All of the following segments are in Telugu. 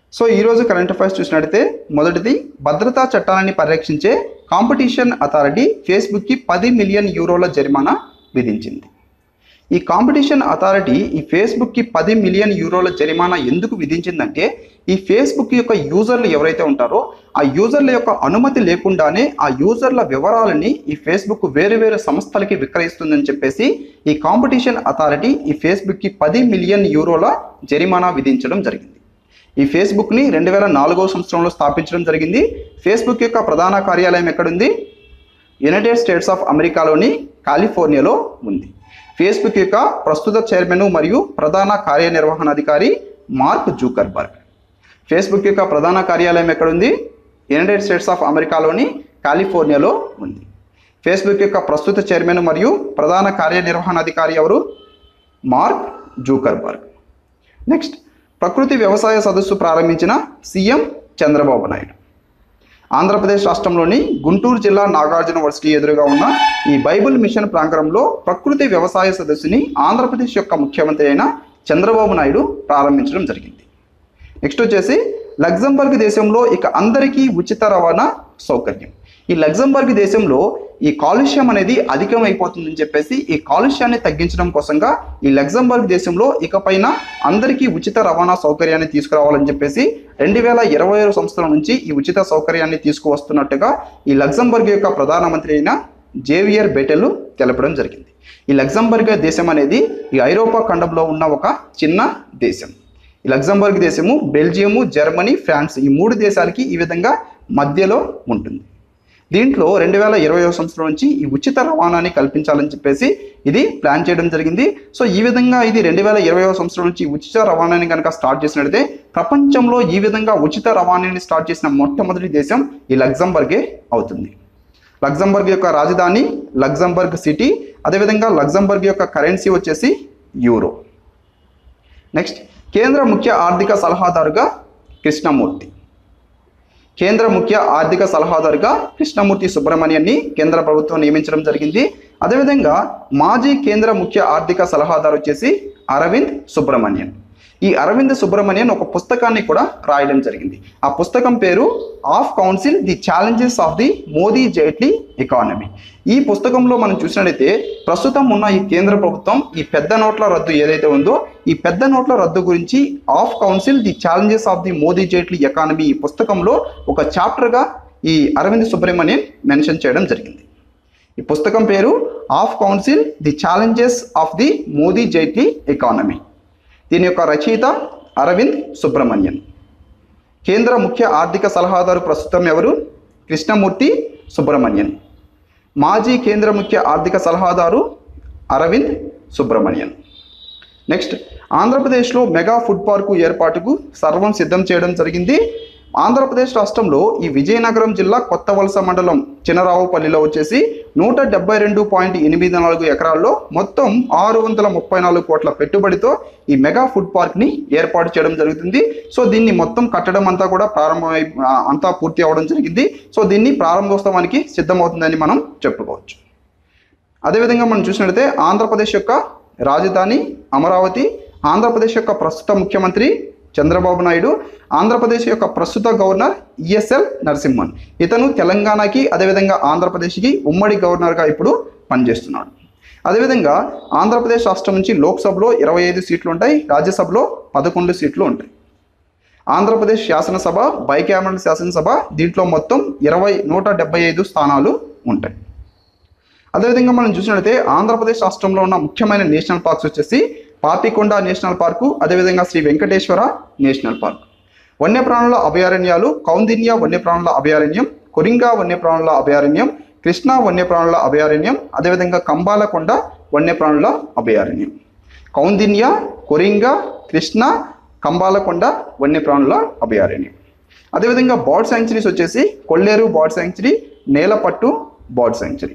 సో ఈరోజు కరెంట్ అఫైర్స్ చూసినట్టయితే మొదటిది భద్రతా చట్టాలని పరిరక్షించే కాంపిటీషన్ అథారిటీ ఫేస్బుక్కి పది మిలియన్ యూరోల జరిమానా విధించింది ఈ కాంపిటీషన్ అథారిటీ ఈ ఫేస్బుక్కి పది మిలియన్ యూరోల జరిమానా ఎందుకు విధించిందంటే ఈ ఫేస్బుక్ యొక్క యూజర్లు ఎవరైతే ఉంటారో ఆ యూజర్ల యొక్క అనుమతి లేకుండానే ఆ యూజర్ల వివరాలని ఈ ఫేస్బుక్ వేరు వేరు సంస్థలకి విక్రయిస్తుందని చెప్పేసి ఈ కాంపిటీషన్ అథారిటీ ఈ ఫేస్బుక్కి పది మిలియన్ యూరోల జరిమానా విధించడం జరిగింది ఈ ఫేస్బుక్ని రెండు వేల నాలుగో సంవత్సరంలో స్థాపించడం జరిగింది ఫేస్బుక్ యొక్క ప్రధాన కార్యాలయం ఎక్కడుంది యునైటెడ్ స్టేట్స్ ఆఫ్ అమెరికాలోని కాలిఫోర్నియాలో ఉంది ఫేస్బుక్ యొక్క ప్రస్తుత చైర్మన్ మరియు ప్రధాన కార్యనిర్వహణాధికారి మార్క్ జూకర్బర్గ్ ఫేస్బుక్ యొక్క ప్రధాన కార్యాలయం ఎక్కడుంది యునైటెడ్ స్టేట్స్ ఆఫ్ అమెరికాలోని కాలిఫోర్నియాలో ఉంది ఫేస్బుక్ యొక్క ప్రస్తుత చైర్మన్ మరియు ప్రధాన కార్యనిర్వహణాధికారి ఎవరు మార్క్ జూకర్బర్గ్ నెక్స్ట్ ప్రకృతి వ్యవసాయ సదస్సు ప్రారంభించిన సీఎం చంద్రబాబు నాయుడు ఆంధ్రప్రదేశ్ రాష్ట్రంలోని గుంటూరు జిల్లా నాగార్జున వర్సిటీ ఎదురుగా ఉన్న ఈ బైబిల్ మిషన్ ప్రాంగణంలో ప్రకృతి వ్యవసాయ సదస్సుని ఆంధ్రప్రదేశ్ యొక్క ముఖ్యమంత్రి అయిన చంద్రబాబు నాయుడు ప్రారంభించడం జరిగింది నెక్స్ట్ వచ్చేసి లగ్జంబర్గ్ దేశంలో ఇక అందరికీ ఉచిత రవాణా సౌకర్యం ఈ లగ్జంబర్గ్ దేశంలో ఈ కాలుష్యం అనేది అధికమైపోతుందని చెప్పేసి ఈ కాలుష్యాన్ని తగ్గించడం కోసంగా ఈ లగ్జంబర్గ్ దేశంలో ఇకపైన అందరికీ ఉచిత రవాణా సౌకర్యాన్ని తీసుకురావాలని చెప్పేసి రెండు వేల ఇరవై ఆరు సంవత్సరం నుంచి ఈ ఉచిత సౌకర్యాన్ని తీసుకువస్తున్నట్టుగా ఈ లగ్జంబర్గ్ యొక్క ప్రధానమంత్రి అయిన జేవియర్ బెటెలు తెలపడం జరిగింది ఈ లగ్జంబర్గ్ దేశం అనేది ఈ ఐరోపా ఖండంలో ఉన్న ఒక చిన్న దేశం ఈ లగ్జంబర్గ్ దేశము బెల్జియము జర్మనీ ఫ్రాన్స్ ఈ మూడు దేశాలకి ఈ విధంగా మధ్యలో ఉంటుంది దీంట్లో రెండు వేల ఇరవై సంవత్సరం నుంచి ఈ ఉచిత రవాణాని కల్పించాలని చెప్పేసి ఇది ప్లాన్ చేయడం జరిగింది సో ఈ విధంగా ఇది రెండు వేల ఇరవై సంవత్సరం నుంచి ఉచిత రవాణాని కనుక స్టార్ట్ చేసినట్లయితే ప్రపంచంలో ఈ విధంగా ఉచిత రవాణాని స్టార్ట్ చేసిన మొట్టమొదటి దేశం ఈ లగ్జంబర్గే అవుతుంది లగ్జంబర్గ్ యొక్క రాజధాని లగ్జంబర్గ్ సిటీ అదేవిధంగా లగ్జంబర్గ్ యొక్క కరెన్సీ వచ్చేసి యూరో నెక్స్ట్ కేంద్ర ముఖ్య ఆర్థిక సలహాదారుగా కృష్ణమూర్తి కేంద్ర ముఖ్య ఆర్థిక సలహాదారుగా కృష్ణమూర్తి సుబ్రహ్మణ్యాన్ని కేంద్ర ప్రభుత్వం నియమించడం జరిగింది అదేవిధంగా మాజీ కేంద్ర ముఖ్య ఆర్థిక సలహాదారు వచ్చేసి అరవింద్ సుబ్రహ్మణ్యన్ ఈ అరవింద్ సుబ్రహ్మణ్యన్ ఒక పుస్తకాన్ని కూడా రాయడం జరిగింది ఆ పుస్తకం పేరు of counsel the challenges of the Modi Jaitley economy ఈ పుస్తకంలో మనం చూసినట్లయితే ప్రస్తుతం ఉన్న ఈ కేంద్ర ప్రభుత్వం ఈ పెద్ద నోట్ల రద్దు ఏదైతే ఉందో ఈ పెద్ద నోట్ల రద్దు గురించి of counsel the challenges of the Modi Jaitley economy ఈ పుస్తకంలో ఒక చాప్టర్గా ఈ అరవింద్ సుబ్రహ్మణ్యన్ మెన్షన్ చేయడం జరిగింది ఈ పుస్తకం పేరు of counsel the challenges of the Modi Jaitley economy దీని యొక్క రచయిత అరవింద్ సుబ్రహ్మణ్యన్ కేంద్ర ముఖ్య ఆర్థిక సలహాదారు ప్రస్తుతం ఎవరు కృష్ణమూర్తి సుబ్రహ్మణ్యన్ మాజీ కేంద్ర ముఖ్య ఆర్థిక సలహాదారు అరవింద్ సుబ్రహ్మణ్యన్ నెక్స్ట్ ఆంధ్రప్రదేశ్లో మెగా ఫుడ్ పార్కు ఏర్పాటుకు సర్వం సిద్ధం చేయడం జరిగింది ఆంధ్రప్రదేశ్ రాష్ట్రంలో ఈ విజయనగరం జిల్లా కొత్త వలస మండలం చినరావుపల్లిలో వచ్చేసి నూట డెబ్బై రెండు పాయింట్ ఎనిమిది నాలుగు ఎకరాల్లో మొత్తం ఆరు వందల ముప్పై నాలుగు కోట్ల పెట్టుబడితో ఈ మెగా ఫుడ్ పార్క్ని ఏర్పాటు చేయడం జరుగుతుంది సో దీన్ని మొత్తం కట్టడం అంతా కూడా ప్రారంభమై ఆ, అంతా పూర్తి అవ్వడం జరిగింది సో దీన్ని ప్రారంభోత్సవానికి సిద్ధమవుతుందని మనం చెప్పుకోవచ్చు అదేవిధంగా మనం చూసినట్లయితే ఆంధ్రప్రదేశ్ యొక్క రాజధాని అమరావతి ఆంధ్రప్రదేశ్ యొక్క ప్రస్తుత ముఖ్యమంత్రి చంద్రబాబు నాయుడు ఆంధ్రప్రదేశ్ యొక్క ప్రస్తుత గవర్నర్ ఈఎస్ఎల్ నరసింహన్ ఇతను తెలంగాణకి అదేవిధంగా ఆంధ్రప్రదేశ్కి ఉమ్మడి గవర్నర్గా ఇప్పుడు పనిచేస్తున్నాడు అదేవిధంగా ఆంధ్రప్రదేశ్ రాష్ట్రం నుంచి లోక్సభలో ఇరవై ఐదు సీట్లు ఉంటాయి రాజ్యసభలో పదకొండు సీట్లు ఉంటాయి ఆంధ్రప్రదేశ్ శాసనసభ బైకామరల్ శాసనసభ దీంట్లో మొత్తం ఇరవై నూట డెబ్బై ఐదు స్థానాలు ఉంటాయి అదేవిధంగా మనం చూసినట్లయితే ఆంధ్రప్రదేశ్ రాష్ట్రంలో ఉన్న ముఖ్యమైన నేషనల్ పార్క్స్ వచ్చేసి పాపికొండ నేషనల్ పార్కు అదేవిధంగా శ్రీ వెంకటేశ్వర నేషనల్ పార్క్ వన్యప్రాణుల అభయారణ్యాలు కౌందిన్య వన్యప్రాణుల అభయారణ్యం కొరింగా వన్యప్రాణుల అభయారణ్యం కృష్ణా వన్యప్రాణుల అభయారణ్యం అదేవిధంగా కంబాలకొండ వన్యప్రాణుల అభయారణ్యం కౌందిన్య కొరింగా కృష్ణ కంబాలకొండ వన్యప్రాణుల అభయారణ్యం అదేవిధంగా బర్డ్ శాంక్చురీస్ వచ్చేసి Kolleru bird sanctuary Nelapattu bird sanctuary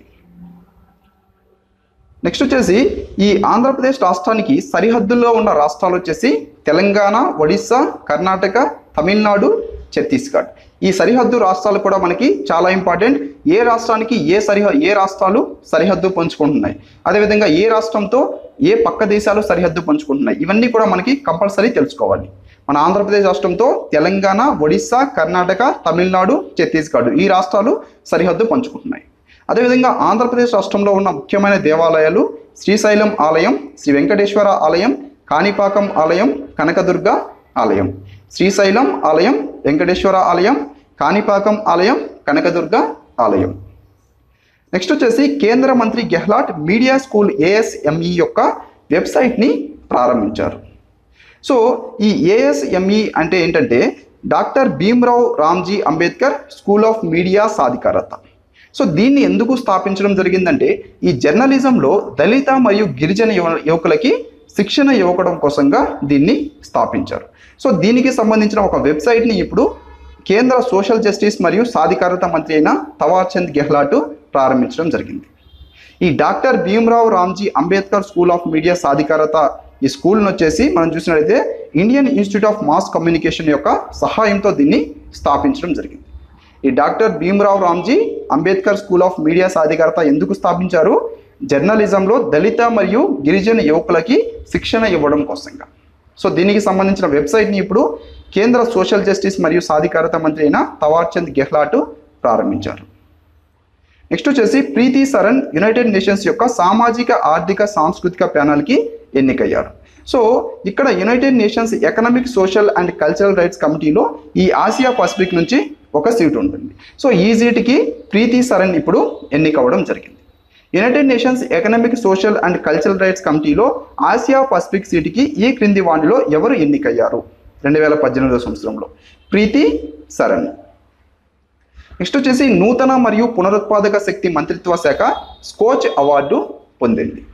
next వచ్చేసి ఈ ఆంధ్రప్రదేశ్ రాష్ట్రానికి సరిహద్దుల్లో ఉన్న రాష్ట్రాలు వచ్చేసి తెలంగాణ ఒడిస్సా కర్ణాటక తమిళనాడు ఛత్తీస్గఢ్ ఈ సరిహద్దు రాష్ట్రాలు కూడా మనకి చాలా ఇంపార్టెంట్ ఏ రాష్ట్రానికి ఏ సరిహ ఏ రాష్ట్రాలు సరిహద్దు పంచుకుంటున్నాయి అదేవిధంగా ఏ రాష్ట్రంతో ఏ పక్క దేశాలు సరిహద్దు పంచుకుంటున్నాయి ఇవన్నీ కూడా మనకి కంపల్సరీ తెలుసుకోవాలి మన ఆంధ్రప్రదేశ్ రాష్ట్రంతో తెలంగాణ ఒడిస్సా కర్ణాటక తమిళనాడు ఛత్తీస్గఢ్ ఈ రాష్ట్రాలు సరిహద్దు పంచుకుంటున్నాయి అదేవిధంగా ఆంధ్రప్రదేశ్ రాష్ట్రంలో ఉన్న ముఖ్యమైన దేవాలయాలు శ్రీశైలం ఆలయం శ్రీ వెంకటేశ్వర ఆలయం కాణిపాకం ఆలయం కనకదుర్గ ఆలయం శ్రీశైలం ఆలయం వెంకటేశ్వర ఆలయం కాణిపాకం ఆలయం కనకదుర్గ ఆలయం నెక్స్ట్ వచ్చేసి కేంద్ర మంత్రి గెహ్లాట్ మీడియా స్కూల్ ఏఎస్ఎంఈ యొక్క వెబ్సైట్ని ప్రారంభించారు సో ఈ ఏఎస్ఎంఈ అంటే ఏంటంటే doctor Bhimrao Ramji Ambedkar school of media సాధికారత సో దీన్ని ఎందుకు స్థాపించడం జరిగిందంటే ఈ జర్నలిజంలో దళిత మరియు గిరిజన యువ యువకులకి శిక్షణ ఇవ్వడం కోసంగా దీన్ని స్థాపించారు సో దీనికి సంబంధించిన ఒక వెబ్సైట్ని ఇప్పుడు కేంద్ర సోషల్ జస్టిస్ మరియు సాధికారత మంత్రి అయిన తవార్చంద్ గెహ్లాట్ ప్రారంభించడం జరిగింది ఈ doctor Bhimrao Ramji Ambedkar school of media సాధికారత ఈ స్కూల్ని వచ్చేసి మనం చూసినట్లయితే Indian institute of mass communication యొక్క సహాయంతో దీన్ని స్థాపించడం జరిగింది ఈ doctor Bhimrao Ramji Ambedkar school of media సాధికారత ఎందుకు స్థాపించారు జర్నలిజంలో దళిత మరియు గిరిజన యువకులకి శిక్షణ ఇవ్వడం కోసంగా సో దీనికి సంబంధించిన వెబ్సైట్ని ఇప్పుడు కేంద్ర సోషల్ జస్టిస్ మరియు సాధికారత మంత్రి అయిన తవార్చంద్ గెహ్లాట్ ప్రారంభించారు నెక్స్ట్ వచ్చేసి ప్రీతి సరణ్ యునైటెడ్ నేషన్స్ యొక్క సామాజిక ఆర్థిక సాంస్కృతిక ప్యానల్కి ఎన్నికయ్యారు సో ఇక్కడ United Nations economic social and cultural rights కమిటీలో ఈ ఆసియా పసిఫిక్ నుంచి ఒక సీట్ ఉంటుంది సో ఈ సీటుకి ప్రీతి సరణ్ ఇప్పుడు ఎన్నికవ్వడం జరిగింది United Nations economic social and cultural rights కమిటీలో ఆసియా పసిఫిక్ సీటుకి ఈ క్రింది వాణిలో ఎవరు ఎన్నికయ్యారు రెండు వేల పద్దెనిమిదవ సంవత్సరంలో ప్రీతి సరణ్ నెక్స్ట్ వచ్చేసి నూతన మరియు పునరుత్పాదక శక్తి మంత్రిత్వ శాఖ స్కోచ్ అవార్డు పొందింది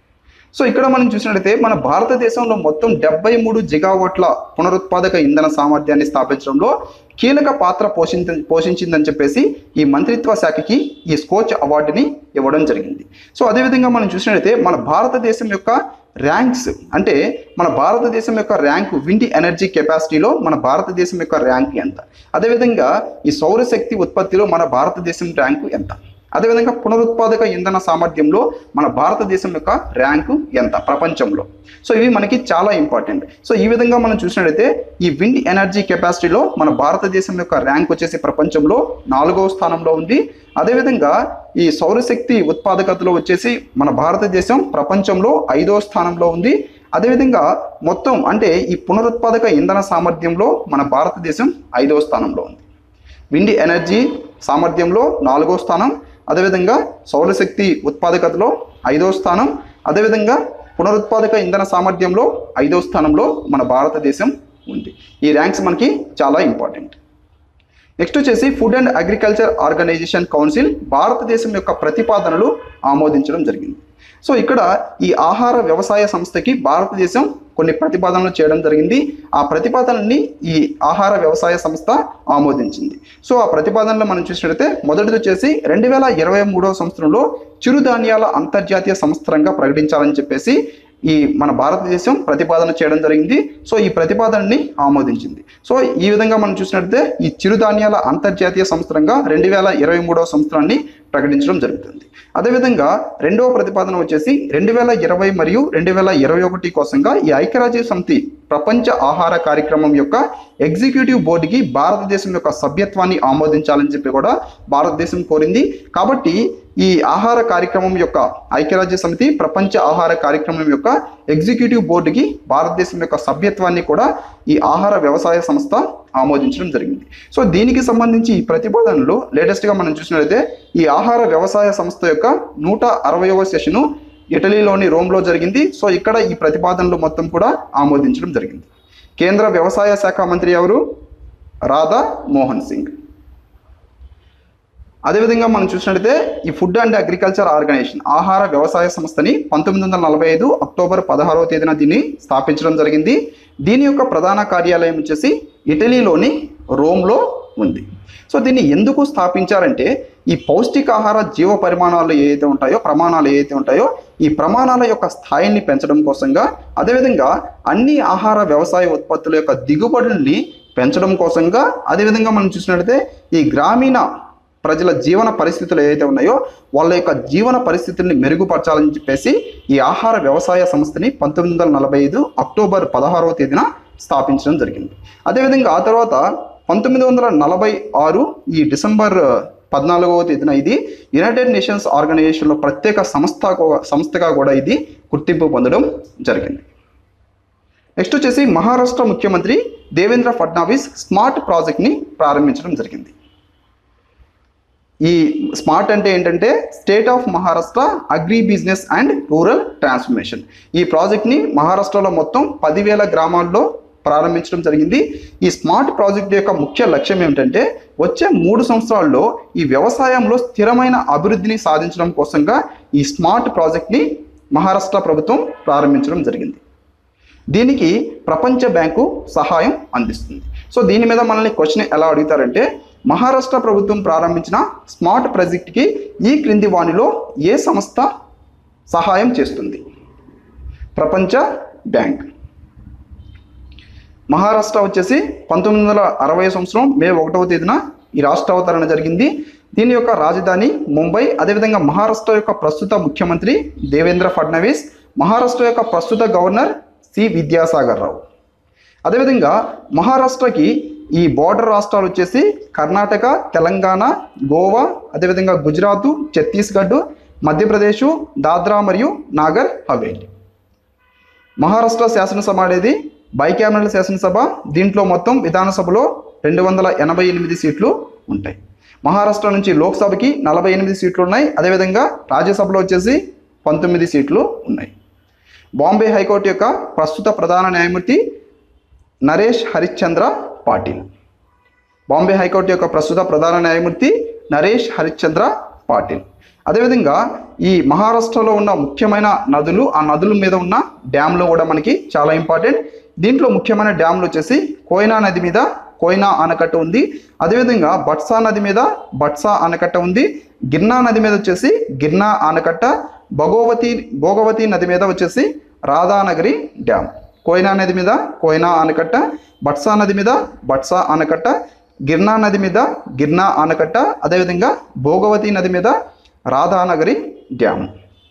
సో ఇక్కడ మనం చూసినట్లయితే మన భారతదేశంలో మొత్తం డెబ్బై మూడు జిగావాట్ల పునరుత్పాదక ఇంధన సామర్థ్యాన్ని స్థాపించడంలో కీలక పాత్ర పోషించ పోషించిందని చెప్పేసి ఈ మంత్రిత్వ శాఖకి ఈ స్కోచ్ అవార్డుని ఇవ్వడం జరిగింది సో అదేవిధంగా మనం చూసినట్లయితే మన భారతదేశం యొక్క ర్యాంక్స్ అంటే మన భారతదేశం యొక్క ర్యాంకు విండి ఎనర్జీ కెపాసిటీలో మన భారతదేశం యొక్క ర్యాంక్ ఎంత అదేవిధంగా ఈ సౌరశక్తి ఉత్పత్తిలో మన భారతదేశం ర్యాంకు ఎంత అదేవిధంగా పునరుత్పాదక ఇంధన సామర్థ్యంలో మన భారతదేశం యొక్క ర్యాంకు ఎంత ప్రపంచంలో సో ఇవి మనకి చాలా ఇంపార్టెంట్ సో ఈ విధంగా మనం చూసినట్లయితే ఈ విండ్ ఎనర్జీ కెపాసిటీలో మన భారతదేశం యొక్క ర్యాంక్ వచ్చేసి ప్రపంచంలో నాలుగవ స్థానంలో ఉంది అదేవిధంగా ఈ సౌరశక్తి ఉత్పాదకతలో వచ్చేసి మన భారతదేశం ప్రపంచంలో ఐదవ స్థానంలో ఉంది అదేవిధంగా మొత్తం అంటే ఈ పునరుత్పాదక ఇంధన సామర్థ్యంలో మన భారతదేశం ఐదవ స్థానంలో ఉంది విండ్ ఎనర్జీ సామర్థ్యంలో నాలుగో స్థానం అదేవిధంగా సౌరశక్తి ఉత్పాదకతలో ఐదో స్థానం అదేవిధంగా పునరుత్పాదక ఇంధన సామర్థ్యంలో ఐదో స్థానంలో మన భారతదేశం ఉంది ఈ ర్యాంక్స్ మనకి చాలా ఇంపార్టెంట్ నెక్స్ట్ వచ్చేసి food and agriculture organization council భారతదేశం యొక్క ప్రతిపాదనలు ఆమోదించడం జరిగింది సో ఇక్కడ ఈ ఆహార వ్యవసాయ సంస్థకి భారతదేశం కొన్ని ప్రతిపాదనలు చేయడం జరిగింది ఆ ప్రతిపాదనని ఈ ఆహార వ్యవసాయ సంస్థ ఆమోదించింది సో ఆ ప్రతిపాదనలో మనం చూసినట్లయితే మొదటిది వచ్చేసి రెండు వేల ఇరవై మూడవ సంవత్సరంలో చిరుధాన్యాల అంతర్జాతీయ సంస్థరంగా ప్రకటించాలని చెప్పేసి ఈ మన భారతదేశం ప్రతిపాదన చేయడం జరిగింది సో ఈ ప్రతిపాదనని ఆమోదించింది సో ఈ విధంగా మనం చూసినట్లయితే ఈ చిరుధాన్యాల అంతర్జాతీయ సంవత్సరంగా రెండు వేల ఇరవై మూడవ సంవత్సరాన్ని ప్రకటించడం జరుగుతుంది అదేవిధంగా రెండవ ప్రతిపాదన వచ్చేసి రెండు వేల ఇరవై మరియు రెండు వేల ఇరవై ఒకటి కోసంగా ఈ ఐక్యరాజ్య సమితి ప్రపంచ ఆహార కార్యక్రమం యొక్క ఎగ్జిక్యూటివ్ బోర్డుకి భారతదేశం యొక్క సభ్యత్వాన్ని ఆమోదించాలని చెప్పి కూడా భారతదేశం కోరింది కాబట్టి ఈ ఆహార కార్యక్రమం యొక్క ఐక్యరాజ్య సమితి ప్రపంచ ఆహార కార్యక్రమం యొక్క ఎగ్జిక్యూటివ్ బోర్డుకి భారతదేశం యొక్క సభ్యత్వాన్ని కూడా ఈ ఆహార వ్యవసాయ సంస్థ ఆమోదించడం జరిగింది సో దీనికి సంబంధించి ఈ ప్రతిపాదనలు లేటెస్ట్గా మనం చూసినట్లయితే ఈ ఆహార వ్యవసాయ సంస్థ యొక్క నూట అరవయవ సెషను ఇటలీలోని రోమ్లో జరిగింది సో ఇక్కడ ఈ ప్రతిపాదనలు మొత్తం కూడా ఆమోదించడం జరిగింది కేంద్ర వ్యవసాయ శాఖ మంత్రి ఎవరు రాధా మోహన్ సింగ్ అదేవిధంగా మనం చూసినట్లయితే ఈ ఫుడ్ అండ్ అగ్రికల్చర్ ఆర్గనైజేషన్ ఆహార వ్యవసాయ సంస్థని పంతొమ్మిది వందల నలభై ఐదు అక్టోబర్ పదహారవ తేదీన దీన్ని స్థాపించడం జరిగింది దీని యొక్క ప్రధాన కార్యాలయం వచ్చేసి ఇటలీలోని రోమ్లో ఉంది సో దీన్ని ఎందుకు స్థాపించారంటే ఈ పౌష్టికాహార జీవ పరిమాణాలు ఏవైతే ఉంటాయో ప్రమాణాలు ఏవైతే ఉంటాయో ఈ ప్రమాణాల యొక్క స్థాయిని పెంచడం కోసంగా అదేవిధంగా అన్ని ఆహార వ్యవసాయ ఉత్పత్తుల యొక్క దిగుబడుల్ని పెంచడం కోసంగా అదేవిధంగా మనం చూసినట్లయితే ఈ గ్రామీణ ప్రజల జీవన పరిస్థితులు ఏవైతే ఉన్నాయో వాళ్ళ యొక్క జీవన పరిస్థితుల్ని మెరుగుపరచాలని చెప్పేసి ఈ ఆహార వ్యవసాయ సంస్థని పంతొమ్మిది వందల నలభై ఐదు అక్టోబర్ పదహారవ తేదీన స్థాపించడం జరిగింది అదేవిధంగా ఆ తర్వాత పంతొమ్మిది వందల నలభై ఆరు ఈ డిసెంబర్ పద్నాలుగవ తేదీన ఇది యునైటెడ్ నేషన్స్ ఆర్గనైజేషన్లో ప్రత్యేక సంస్థ సంస్థగా కూడా ఇది గుర్తింపు పొందడం జరిగింది నెక్స్ట్ వచ్చేసి మహారాష్ట్ర ముఖ్యమంత్రి దేవేంద్ర ఫడ్నవీస్ స్మార్ట్ ప్రాజెక్ట్ని ప్రారంభించడం జరిగింది ఈ స్మార్ట్ అంటే ఏంటంటే state of Maharashtra agribusiness and rural transformation ఈ ప్రాజెక్ట్ని మహారాష్ట్రలో మొత్తం పదివేల గ్రామాల్లో ప్రారంభించడం జరిగింది ఈ స్మార్ట్ ప్రాజెక్ట్ యొక్క ముఖ్య లక్ష్యం ఏమిటంటే వచ్చే మూడు సంవత్సరాల్లో ఈ వ్యవసాయంలో స్థిరమైన అభివృద్ధిని సాధించడం కోసంగా ఈ స్మార్ట్ ప్రాజెక్ట్ని మహారాష్ట్ర ప్రభుత్వం ప్రారంభించడం జరిగింది దీనికి ప్రపంచ బ్యాంకు సహాయం అందిస్తుంది సో దీని మీద మనల్ని క్వశ్చన్ ఎలా అడుగుతారంటే మహారాష్ట్ర ప్రభుత్వం ప్రారంభించిన స్మార్ట్ ప్రాజెక్ట్కి ఈ క్రింది వాణిలో ఏ సంస్థ సహాయం చేస్తుంది ప్రపంచ బ్యాంక్ మహారాష్ట్ర వచ్చేసి పంతొమ్మిది వందల అరవై సంవత్సరం మే ఒకటవ తేదీన ఈ రాష్ట్ర అవతరణ జరిగింది దీని యొక్క రాజధాని ముంబై అదేవిధంగా మహారాష్ట్ర యొక్క ప్రస్తుత ముఖ్యమంత్రి దేవేంద్ర ఫడ్నవీస్ మహారాష్ట్ర యొక్క ప్రస్తుత గవర్నర్ సి విద్యాసాగర్ రావు అదేవిధంగా మహారాష్ట్రకి ఈ బోర్డర్ రాష్ట్రాలు వచ్చేసి కర్ణాటక తెలంగాణ గోవా అదేవిధంగా గుజరాత్ ఛత్తీస్గఢ్ మధ్యప్రదేశ్ దాద్రా మరియు నాగర్ హవేలీ మహారాష్ట్ర శాసనసభ అనేది బైకామరల్ శాసనసభ దీంట్లో మొత్తం విధానసభలో రెండు వందల ఎనభై ఎనిమిది సీట్లు ఉంటాయి మహారాష్ట్ర నుంచి లోక్సభకి నలభై ఎనిమిది సీట్లు ఉన్నాయి అదేవిధంగా రాజ్యసభలో వచ్చేసి పంతొమ్మిది సీట్లు ఉన్నాయి బాంబే హైకోర్టు యొక్క ప్రస్తుత ప్రధాన న్యాయమూర్తి నరేష్ హరిశ్చంద్ర పాటిల్ బాంబే హైకోర్టు యొక్క ప్రస్తుత ప్రధాన న్యాయమూర్తి నరేష్ హరిశ్చంద్ర పాటిల్ అదేవిధంగా ఈ మహారాష్ట్రలో ఉన్న ముఖ్యమైన నదులు ఆ నదుల మీద ఉన్న డ్యామ్లు కూడా మనకి చాలా ఇంపార్టెంట్ దీంట్లో ముఖ్యమైన డ్యామ్లు వచ్చేసి కోయినా నది మీద కోయినా ఆనకట్ట ఉంది అదేవిధంగా బట్సా నది మీద బట్సా ఆనకట్ట ఉంది గిర్నా నది మీద వచ్చేసి గిర్నా ఆనకట్ట భగవతి భోగవతి నది మీద వచ్చేసి రాధానగరి డ్యామ్ కోయినా నది మీద కోయినా ఆనకట్ట బట్సా నది మీద బట్సా ఆనకట్ట గిర్నా నది మీద గిర్నా ఆనకట్ట అదేవిధంగా భోగవతి నది మీద రాధానగరి డ్యామ్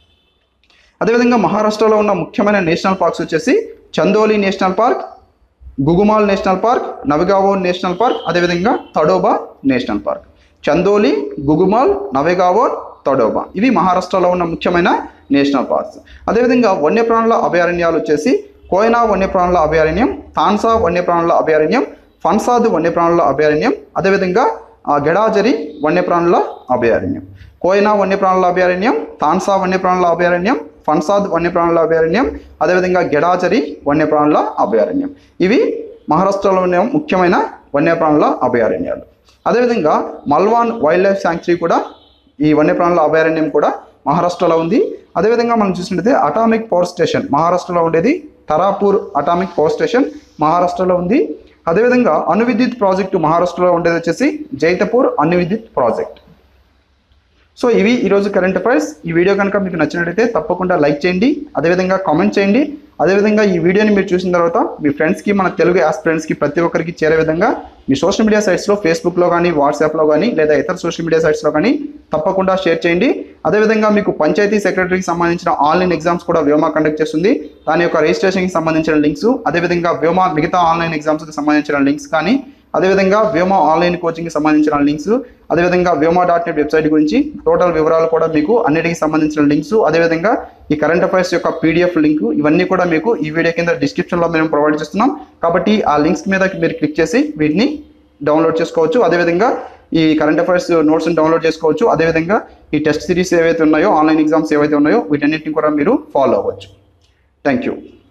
అదేవిధంగా మహారాష్ట్రలో ఉన్న ముఖ్యమైన నేషనల్ పార్క్స్ వచ్చేసి Chandoli national park Gugamal national park Navegaon national park అదేవిధంగా తడోబా నేషనల్ పార్క్ చందోలి గుగుమాల్ నవగావోన్ తడోబా ఇవి మహారాష్ట్రలో ఉన్న ముఖ్యమైన నేషనల్ పార్క్స్ అదేవిధంగా వన్యప్రాణుల అభయారణ్యాలు వచ్చేసి కోయనా వన్యప్రాణుల అభయారణ్యం తాన్సా వన్యప్రాణుల అభయారణ్యం ఫన్సాద్ వన్యప్రాణుల అభయారణ్యం అదేవిధంగా ఆ, గెడాజరి వన్యప్రాణుల అభయారణ్యం కోయనా వన్యప్రాణుల అభయారణ్యం తాన్సా వన్యప్రాణుల అభయారణ్యం ఫన్సాద్ వన్యప్రాణుల అభయారణ్యం అదేవిధంగా గెడాచరి వన్యప్రాణుల అభయారణ్యం ఇవి మహారాష్ట్రలో ఉన్న ముఖ్యమైన వన్యప్రాణుల అభయారణ్యాలు అదేవిధంగా మల్వాన్ వైల్డ్ లైఫ్ శాంక్చురీ కూడా ఈ వన్యప్రాణుల అభయారణ్యం కూడా మహారాష్ట్రలో ఉంది అదేవిధంగా మనం చూసినట్లయితే అటామిక్ పవర్ స్టేషన్ మహారాష్ట్రలో ఉండేది తరాపూర్ అటామిక్ పవర్ స్టేషన్ మహారాష్ట్రలో ఉంది అదేవిధంగా అణు విద్యుత్ ప్రాజెక్టు మహారాష్ట్రలో ఉండేది వచ్చేసి జైతపూర్ అణు విద్యుత్ ప్రాజెక్ట్ సో ఇవి ఈరోజు కరెంట్ అఫైర్స్ ఈ వీడియో కనుక మీకు నచ్చినట్లయితే తప్పకుండా లైక్ చేయండి అదేవిధంగా కామెంట్ చేయండి అదేవిధంగా ఈ వీడియోని మీరు చూసిన తర్వాత మీ ఫ్రెండ్స్కి మన తెలుగు ఆస్పిరెంట్స్కి ప్రతి ఒక్కరికి చేరే విధంగా మీ సోషల్ మీడియా సైట్స్లో ఫేస్బుక్లో కానీ వాట్సాప్లో కానీ లేదా ఇతర సోషల్ మీడియా సైట్స్లో కానీ తప్పకుండా షేర్ చేయండి అదేవిధంగా మీకు పంచాయతీ సెక్రటరీకి సంబంధించిన ఆన్లైన్ ఎగ్జామ్స్ కూడా వ్యోమా కండక్ట్ చేస్తుంది దాని యొక్క రిజిస్ట్రేషన్కి సంబంధించిన లింక్స్ అదేవిధంగా వ్యోమా మిగతా ఆన్లైన్ ఎగ్జామ్స్కి సంబంధించిన లింక్స్ కానీ అదేవిధంగా వ్యోమా ఆన్లైన్ కోచింగ్కి సంబంధించిన లింక్స్ అదేవిధంగా వ్యోమా డాట్ నెట్ వెబ్సైట్ గురించి టోటల్ వివరాలు కూడా మీకు అన్నిటికి సంబంధించిన లింక్స్ అదేవిధంగా ఈ కరెంట్ అఫైర్స్ యొక్క పీడిఎఫ్ లింక్ ఇవన్నీ కూడా మీకు ఈ వీడియో కింద డిస్క్రిప్షన్లో మేము ప్రొవైడ్ చేస్తున్నాం కాబట్టి ఆ లింక్స్ మీద మీరు క్లిక్ చేసి వీటిని డౌన్లోడ్ చేసుకోవచ్చు అదేవిధంగా ఈ కరెంట్ అఫైర్స్ నోట్స్ని డౌన్లోడ్ చేసుకోవచ్చు అదేవిధంగా ఈ టెస్ట్ సిరీస్ ఏవైతే ఉన్నాయో ఆన్లైన్ ఎగ్జామ్స్ ఏవైతే ఉన్నాయో వీటన్నిటిని కూడా మీరు ఫాలో అవ్వచ్చు థ్యాంక్ యూ